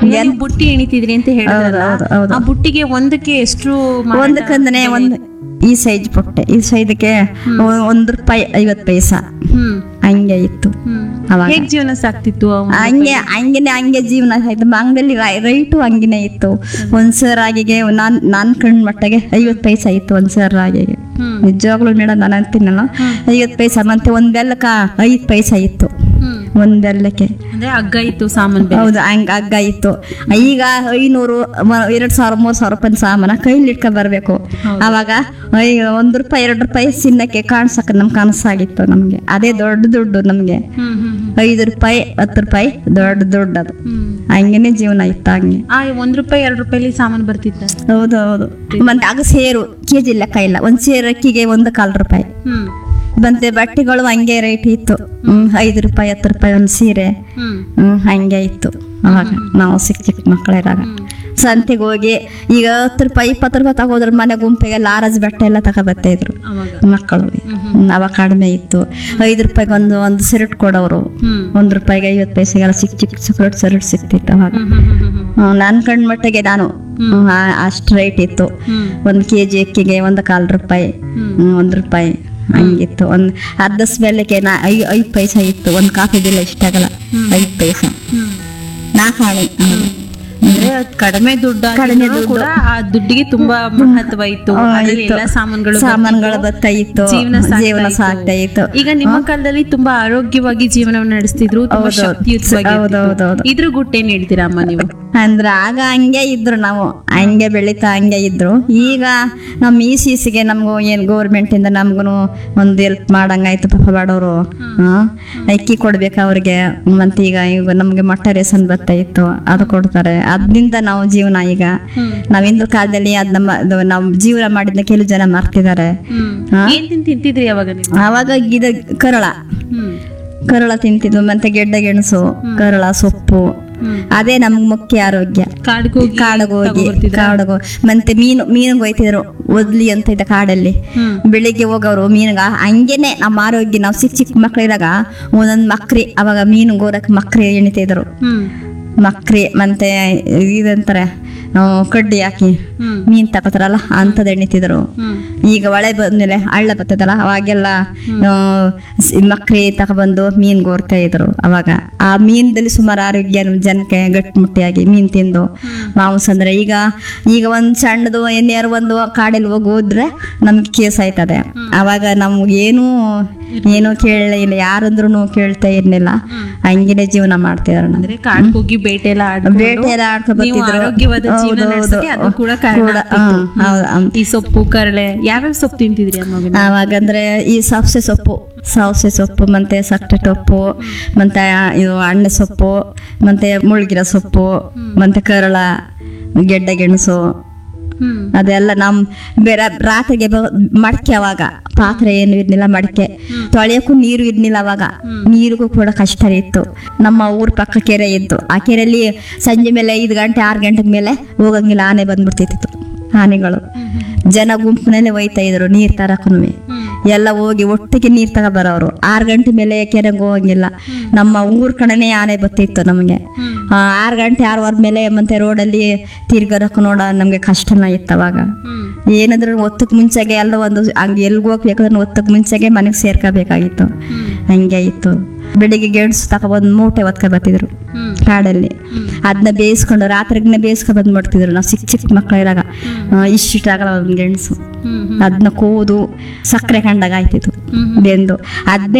ನೀವು ಬುಟ್ಟಿ ಎಣಿತಿದ್ರಿ ಅಂತ ಹೇಳಿದ್ರಲ್ಲ ಹೌದು, ಹೌದು. ಆ ಬುಟ್ಟಿಗೆ ಒಂದಕ್ಕೆ ಎಷ್ಟು ಮಾರಾಟ ಒಂದಕ್ಕಂದ್ರೆ ಒಂದು ಈ ಸೈಜ್ ಪುಟ್ಟೆ ಈ ಸೈಜ್ಗೆ ಒಂದು ರೂಪಾಯಿ ಐವತ್ತು ಪೈಸಾ ಹ್ಮ್ ಹಂಗೆ ಇತ್ತು ಹ್ಮ್ ಅವಾಗ ಹೇಗ್ ಜೀವನ ಸಾಕ್ತಿತ್ತು ಆ ಒಂದು ಹಂಗೆ ಹಂಗೆನೆ ಹಂಗೆ ಜೀವನ ಆಯ್ತು ಅಂಗಡಿಯಲ್ಲಿ ರೈಟು ಹಂಗೆನೆ ಇತ್ತು ಒಂದ್ ಸರ್ ರಾಗಿಗೆ ನಾನ್ ನಾನ್ ಕಂಡ್ ಮಟ್ಟಿಗೆ ಐವತ್ತು ಪೈಸಾ ಇತ್ತು ಒಂದ್ ಸರ್ ರಾಗಿಗೆ ಹ್ಮ್ ನಿಜವಾಗ್ಲೂ ಮೇಡಮ್ ನಾನು ಅಂತೀನಲ್ಲ ಐವತ್ತು ಪೈಸಾ ಮತ್ತೆ ಒಂದ್ ಬೆಲ್ಲಕ್ಕ ಐದು ಪೈಸಾ ಇತ್ತು ಹ್ಮ್ ಒಂದ್ ಬೆಲ್ಲಕ್ಕೆ ಅಂದ್ರೆ ಹಗ್ಗ ಇತ್ತು ಸಾಮಾನ್ ಬೇರೆ ಹೌದು ಹಂಗ ಹಗ್ಗ ಇತ್ತು ಈಗ ಐನೂರು ಮ- ಎರಡ್ ಸಾವಿರ ಮೂರ್ ಸಾವಿರ ರೂಪಾಯಿ ಸಾಮಾನ ಕೈಲಿ ಇಟ್ಕೊಂಡ್ ಬರ್ಬೇಕು ಅವಾಗ ಐ ಒಂದ್ ರೂಪಾಯಿ ಎರಡ್ ರೂಪಾಯಿ ಸಿನ್ನಕ್ಕೆ ಕಾಣ್ಸಕ್ ನಮ್ ಕನಸಾಗಿತ್ತು ನಮ್ಗೆ ಅದೇ ದೊಡ್ಡ ದುಡ್ಡು ನಮ್ಗೆ ಹ್ಮ್ ಹ್ಮ್ ಹ್ಮ್ ಐದು ರೂಪಾಯಿ ಹತ್ತು ರೂಪಾಯಿ ದೊಡ್ಡ ದುಡ್ಡು ಅದು ಹ್ಮ್ ಹಂಗೇನೆ ಜೀವನ ಇತ್ತು ಹಂಗೆ ಆ ಒಂದ್ ರೂಪಾಯಿ ಎರಡ್ ರೂಪಾಯಿ ಸಾಮಾನ್ ಬರ್ತಿತ್ತ ಹೌದು ಹೌದು ಮತ್ತೆ ಆಗ ಸೇರು ಕೆಜಿ ಲೆಕ್ಕ ಇಲ್ಲ ಒಂದ್ ಸೇರು ಅಕ್ಕಿಗೆ ಒಂದು ಕಾಲ್ ರೂಪಾಯಿ ಹ್ಮ್ ಮತ್ತೆ ಬಟ್ಟೆಗಳು ಹಂಗೆ ರೇಟ್ ಇತ್ತು ಹ್ಮ್ ಐದು ರೂಪಾಯಿ ಹತ್ತು ರೂಪಾಯಿ ಒಂದು ಸೀರೆ ಹ್ಮ್ ಹ್ಮ್ ಹಂಗೆ ಇತ್ತು ಅವಾಗ ನಾವು ಚಿಕ್ಕ ಚಿಕ್ಕ ಮಕ್ಕಳಿರಾಗ ಸಂತೆಗೆ ಹೋಗಿ ಈಗ ಹತ್ತು ರೂಪಾಯಿ ಇಪ್ಪತ್ತು ರೂಪಾಯಿ ತಗೋದ್ರ ಮನೆ ಗುಂಪಿಗೆ ಲಾರಜ್ ಬಟ್ಟೆ ಎಲ್ಲ ತಗೊಬರ್ತಾ ಇದ್ರು ಅವಾಗ ಮಕ್ಕಳು ಹ್ಮ್, ಅವಾಗ ಕಡಿಮೆ ಇತ್ತು ಐದು ರೂಪಾಯಿಗೆ ಒಂದು ಒಂದು ಸಿರಟ್ ಕೊಡೋರು ಹ್ಮ್ ಒಂದ್ ರೂಪಾಯಿಗೆ ಐವತ್ತು ಪೈಸೆಗೆಲ್ಲ ಚಿಕ್ಕ ಚಿಕ್ಕ ಸಿಗರೇಟ್ ಸಿರಟ್ ಸಿಕ್ತಿತ್ತು ಅವಾಗ ಹ್ಮ್ ಹ್ಮ್ ಹ್ಮ್ ಹ್ಮ್ ಹ್ಮ್, ನನ್ ಕಣ್ ಮಟ್ಟಿಗೆ ನಾನು ಹ್ಮ್, ಆ- ಅಷ್ಟ್ ರೇಟ್ ಇತ್ತು ಹ್ಮ್ ಒಂದ್ ಕೆಜಿ ಅಕ್ಕಿಗೆ ಒಂದು ಕಾಲ್ ರೂಪಾಯಿ ಹ್ಮ್. ಹ್ಮ್, ಒಂದ್ ರೂಪಾಯಿ ಹಂಗಿತ್ತು ಒಂದ್ ಅರ್ಧಸ್ ಬೆಲೆಗೆ ನಾ ಐ ಐದ್ ಪೈಸಾ ಇತ್ತು ಒಂದ್ ಕಾಫಿ ಬಿಲ್ ಇಷ್ಟಾಗಲ್ಲ ಐದ್ ಪೈಸಾ ಹ್ಮ್ ನಾಲ್ಕು ಆಣೆ ಅಂದ್ರೆ ಅದ್ ಕಡಿಮೆ ದುಡ್ಡು ಕಡಿಮೆ ಆಗಿದ್ರೂ ದುಡ್ಡು. ಕೂಡ ಆ ದುಡ್ಡಿಗೆ ತುಂಬಾ ಮಹತ್ವ ಇತ್ತು ಆ, ಅದ್ರಲ್ಲಿ ಇತ್ತು. ಎಲ್ಲ ಸಾಮಾನುಗಳು ಸಾಮಾನುಗಳು ಬರ್ತಿತ್ತು. ಬರ್ತಾ ಇತ್ತು ಜೀವನ ಸಾಗ್ತಾ ಜೀವನ ಇತ್ತು. ಸಾಗ್ತಾ ಇತ್ತು ಈಗ ನಿಮ್ಮ ಕಾಲದಲ್ಲಿ ತುಂಬಾ ಆರೋಗ್ಯವಾಗಿ ಜೀವನವನ್ನು ನಡೆಸ್ತಿದ್ರು ತುಂಬಾ ಹೌದು, ಶಕ್ತಿಯುತವಾಗಿ ಹೌದು, ಹೌದು, ಹೌದು. ಇದ್ರ ಗುಟ್ಟೇನ್ ಹೇಳ್ತೀರಾ ಅಮ್ಮ ನೀವು ಅಂದ್ರೆ ಆಗ ಹಂಗೆ ಇದ್ರು ನಾವು ಹಂಗೆ ಬೆಳೀತಾ ಹಂಗೆ ಇದ್ರು ಈಗ ನಮ್ಮ ಈ ಸೀಸಿಗೆ ನಮಗೂ ಏನು ಗೌರ್ಮೆಂಟ್ ಇಂದ ನಮ್ಗೂ ಒಂದು ಹೆಲ್ಪ್ ಮಾಡಂಗಾಯ್ತು ಪಾಪ ಬಡವರು ಅಕ್ಕಿ ಕೊಡ್ಬೇಕು ಅವ್ರಿಗೆ ಮತ್ತೆ ಈಗ ಈಗ ನಮ್ಗೆ ಮೊಟ್ಟ ರೇಷನ್ ಬರ್ತಾ ಇತ್ತು ಅದು ಕೊಡ್ತಾರೆ ಅದರಿಂದ ನಾವು ಜೀವನ ಈಗ ಹ್ಮ್ ನಾವ್ ಹಿಂದಿನ ಕಾಲದಲ್ಲಿ ಅದ್ ನಮ್ಮ ಅದು ನಾವು ಜೀವನ ಮಾಡಿದ್ನ ಕೆಲವು ಜನ ಮರ್ತಿದ್ದಾರೆ ಹ್ಮ್ ಹಾ? ಏನ್ ತಿಂದ್ ತಿಂತಿದ್ರಿ ಅವಾಗ ನೀವು ಆವಾಗ ಗಿಡ ಕರಳ ಹ್ಮ್ ಕರಳ ತಿಂತಿದ್ವು ಮತ್ತೆ ಗೆಡ್ಡೆ ಗೆಣಸು ಕರಳ ಸೊಪ್ಪು ಹ್ಮ್ ಅದೇ ನಮ್ಗೆ ಮುಖ್ಯ ಆರೋಗ್ಯ ಕಾಡ್ಗೆ ಹೋಗಿ ಕಾಡಿಗೆ ಹೋಗಿ ತಗೊಂಡ್ಬರ್ತಿದ್ರಾ? ಕಾಡಿಗೆ ಮತ್ತೆ ಮೀನು ಮೀನಿಗೆ ಹೋಯ್ತಿದ್ರು ಒದ್ಲಿ ಅಂತ ಇದೆ ಕಾಡಲ್ಲಿ ಹ್ಮ್ ಬೆಳಿಗ್ಗೆ ಹೋಗೋರು ಮೀನುಗ ಹಂಗೇನೆ ನಮ್ಮ ಆರೋಗ್ಯ ನಾವು ಚಿಕ್ಕ ಚಿಕ್ಕ ಮಕ್ಳಿದಾಗ ಒಂದೊಂದು ಮಕ್ರಿ ಅವಾಗ ಮೀನು ಗೋರಕ್ ಮಕ್ರಿ ಎಣಿತಿದ್ರು ಹ್ಮ್ ಮಕ್ರಿ ಮತ್ತೆ ಇದಂತಾರೆ ಆ, ಕಡ್ಡಿ ಹಾಕಿ ಹ್ಮ್ ಮೀನ್ ತಗೋತಾರಲ್ಲ ಅಂಥದ್ದು ಎಣಿತಿದ್ರು ಹ್ಮ್ ಈಗ ಹೊಳೆ ಬಂದ್ಮೇಲೆ ಹಳ್ಳ ಬರ್ತದಲ್ಲ ಅವಾಗೆಲ್ಲ ಆ, ಸ್- ಮಕ್ರಿ ತಗೊಬಂದು ಮೀನ್ ಗೋರ್ತಾ ಇದ್ರು ಅವಾಗ ಆ ಮೀನದಲ್ಲಿ ಸುಮಾರು ಆರೋಗ್ಯ ನಮ್ ಜನಕ್ಕೆ ಗಟ್ಟಿಮುಟ್ಟಿಯಾಗಿ ಮೀನ್ ತಿಂದು ಮಾಂಸ ಅಂದ್ರೆ ಈಗ ಈಗ ಒಂದ್ ಸಣ್ಣದು ಎನ್ಯಾರು ಒಂದು ಕಾಡಲ್ಲಿ ಹೋಗಿ ಹೋದ್ರೆ ನಮ್ಗೆ ಕೇಸ್ ಆಯ್ತದೆ ಅವಾಗ ನಮ್ಗೆ ಏನು ಏನು ಕೇಳಲೇ ಇಲ್ಲ ಯಾರಂದ್ರೂ ಕೇಳ್ತಾ ಇರ್ಲಿಲ್ಲ ಹಂಗಿನೇ ಜೀವನ ಮಾಡ್ತಿದ್ರು ನಾವು ಅಂದ್ರೆ ಕಾಡ್ಗೆ ಹೋಗಿ ಬೇಟೆ ಎಲ್ಲ ಆಡ್ಕೊಂಡು ಬೇಟೆ ಎಲ್ಲ ಆಡ್ಕೊಂಡ್ ನೀವು ಬರ್ತಿದ್ರು. ಆರೋಗ್ಯವಾದ ಜೀವನ ಹೌದು, ನಡೆಸಕ್ಕೆ ಅದು ಹೌದು. ಕೂಡ ಕಾರಣ ಕೂಡ, ಆಗ್ತಿತ್ತು. ಹ್ಮ್, ಹೌದು, ಹ್ಮ್. ಈ ಸೊಪ್ಪು ಕರಳೆ ಯಾವ್ಯಾವ ಸೊಪ್ಪು ತಿಂತಿದ್ರಿ ಅಮ್ಮ ಅವಾಗಂದ್ರೆ ಈ ಸಬ್ಸೆ ಸೊಪ್ಪು ಸೌಸೆ ಸೊಪ್ಪು ಮತ್ತೆ ಸಕ್ಕರೆ ಸೊಪ್ಪು ಮತ್ತೆ ಇದು ಅಣ್ಣೆ ಸೊಪ್ಪು ಮತ್ತೆ ಮುಳ್ಗಿರ ಸೊಪ್ಪು ಮತ್ತೆ ಕರಳ ಗೆಡ್ಡೆ ಗೆಣಸು ಹ್ಮ್ ಅದೆಲ್ಲ ನಮ್ ಬೇರೆ ರಾತ್ರಿಗೆ ಬ- ಮಡಕೆ ಅವಾಗ ಪಾತ್ರೆ ಏನು ಇರ್ಲಿಲ್ಲ ಮಡಕೆ ತೊಳೆಯಕ್ಕೂ ನೀರು ಇರ್ಲಿಲ್ಲ ಅವಾಗ ನೀರಿಗೂ ಕೂಡ ಕಷ್ಟ ಇತ್ತು ನಮ್ಮ ಊರ್ ಪಕ್ಕ ಕೆರೆ ಇತ್ತು ಆ ಕೆರೆಯಲ್ಲಿ ಸಂಜೆ ಮೇಲೆ ಐದು ಗಂಟೆ ಆರು ಗಂಟೆ ಮೇಲೆ ಹೋಗಂಗಿಲ್ಲ ಆನೆ ಬಂದ್ಬಿಡ್ತಿತ್ತು ಆನೆಗಳು ಜನ ಗುಂಪಿನಲ್ಲಿ ಒಯ್ತಾ ಇದ್ರು ನೀರ್ ತರಕನು ಹ್ಮ್ ಎಲ್ಲ ಹೋಗಿ ಒಟ್ಟಿಗೆ ನೀರ್ ತಗ ಬರೋರು ಆರು ಗಂಟೆ ಮೇಲೆ ಕೆರೆಗೆ ಹೋಗಂಗಿಲ್ಲ ನಮ್ಮ ಊರ್ ಕಡೆನೆ ಆನೆ ಬತ್ತಿತ್ತು ನಮಗೆ ಹ್ಮ್ ಆ, ಆರು ಗಂಟೆ ಆರೂವರೆ ಮೇಲೆ ಮತ್ತೆ ರೋಡಲ್ಲಿ ತಿರ್ಗಾರಕ್ಕೆ ನೋಡ ನಮ್ಗೆ ಕಷ್ಟನ ಇತ್ತು ಅವಾಗ ಹ್ಮ್ ಏನಾದ್ರೂ ಒತ್ತಕ್ಕೆ ಮುಂಚೆಗೆ ಎಲ್ಲ ಒಂದು ಹಂಗೆ ಎಲ್ಗೆ ಹೋಗ್ಬೇಕಾದ್ರೆ ಒತ್ತಕ್ಕೆ ಮುಂಚೆಗೆ ಮನೆಗೆ ಸೇರ್ಕೋಬೇಕಾಗಿತ್ತು ಹ್ಮ್ ಹಂಗೆ ಇತ್ತು ಬೆಳಿಗ್ಗೆ ಗೆಣಸು ತಗೊಬಂದು ಮೂಟೆ ಒತ್ಕೊ ಬರ್ತಿದ್ರು ಹ್ಮ್ ಕಾಡಲ್ಲಿ ಅದನ್ನ ಬೇಯಿಸ್ಕೊಂಡು ರಾತ್ರಿಗನೆ ಬೇಯಿಸ್ಕೊ ಬಂದು ಮಾಡ್ತಿದ್ರು ನಾವು ಚಿಕ್ಕ ಚಿಕ್ಕ ಮಕ್ಕಳಿರಾಗ ಇಷ್ಟಿಷ್ಟಾಗಲ್ಲ ಒಂದು ಗೆಣಸು ಹ್ಮ್ ಅದನ್ನ ಕೂದು ಸಕ್ಕರೆ ಕಂಡಾಗ ಆಯ್ತಿತ್ತು ಹ್ಮ್ ಬೆಂದು ಅದ್ನೇ